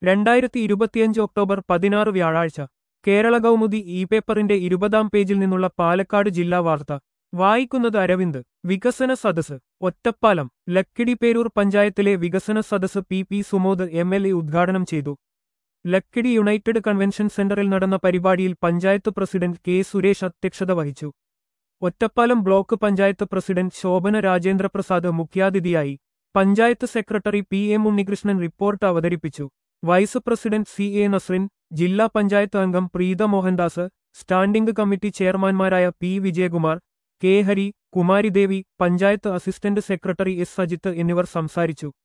രണ്ടായിരത്തി ഇരുപത്തിയഞ്ച് ഒക്ടോബർ പതിനാറ് വ്യാഴാഴ്ച കേരള കൗമുദി ഇ പേപ്പറിന്റെ ഇരുപതാം പേജിൽ നിന്നുള്ള പാലക്കാട് ജില്ലാ വാർത്ത വായിക്കുന്നത് അരവിന്ദ് വികസന സദസ് ഒറ്റപ്പാലം ലക്കിടി പേരൂർ പഞ്ചായത്തിലെ വികസന സദസ് P P Sumod M L A ഉദ്ഘാടനം ചെയ്തു ലക്കിടി യുണൈറ്റഡ് കൺവെൻഷൻ സെന്ററിൽ നടന്ന പരിപാടിയിൽ പഞ്ചായത്ത് പ്രസിഡന്റ് കെ സുരേഷ് അധ്യക്ഷത വഹിച്ചു ഒറ്റപ്പാലം ബ്ലോക്ക് പഞ്ചായത്ത് പ്രസിഡന്റ് ശോഭന രാജേന്ദ്രപ്രസാദ് മുഖ്യാതിഥിയായി panchayat secretary P M Unnikrishnan report അവതരിപ്പിച്ചു vice president C A Nasrin ജില്ലാ പഞ്ചായത്ത് അംഗം പ്രീത മോഹൻദാസ് സ്റ്റാൻഡിംഗ് കമ്മിറ്റി ചെയർമാൻമാരായ P Vijayakumar K Hari Kumaridevi panchayat assistant secretary S Sajith എന്നിവർ സംസാരിച്ചു